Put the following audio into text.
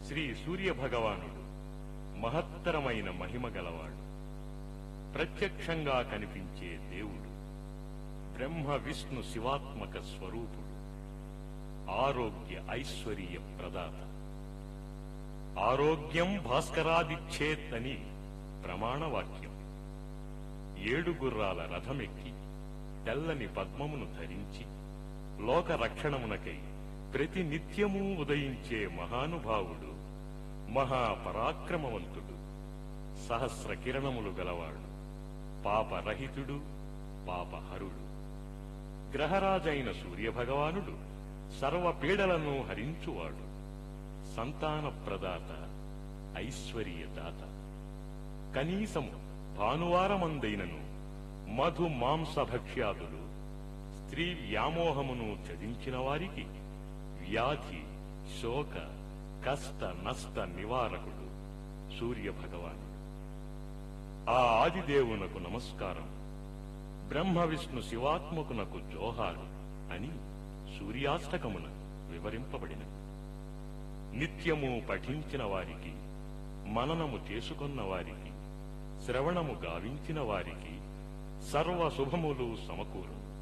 శ్రీ సూర్య భగవానుడు మహత్తరమైన మహిమ గలవాడు ప్రత్యక్షంగా కనిపించే దేవుడు బ్రహ్మ విష్ణు శివాత్మక స్వరూపుడు ఆరోగ్య ఐశ్వర్య ప్రదాత ఆరోగ్యం భాస్కరాదిచ్చేత్ అని ప్రమాణవాక్యం ఏడు గుర్రాల రథమెక్కి తెల్లని పద్మమును ధరించి లోక రక్షణమునకై ప్రతి నిత్యము ఉదయించే మహానుభావుడు మహాపరాక్రమవంతుడు సహస్ర కిరణములు గలవాడు పాపరహితుడు పాపహరుడు గ్రహరాజైన సూర్యభగవానుడు సర్వ పీడలను హరించువాడు సంతాన ప్రదాత ఐశ్వర్యదాత కనీసము భానువారమందైనను మధు మాంసభక్ష్యాదులు స్త్రీ వ్యామోహమును చదించిన వారికి వ్యాధి శోక కష్ట నష్ట నివారకుడు సూర్య భగవానుడు ఆ ఆదిదేవునకు నమస్కారం బ్రహ్మ విష్ణు శివాత్మకునకు జోహారు అని సూర్యాష్టకమున వివరింపబడినది నిత్యము పఠించిన వారికి మననము చేసుకొన్న వారికి శ్రవణము గావించిన వారికి సర్వ శుభములు సమకూరు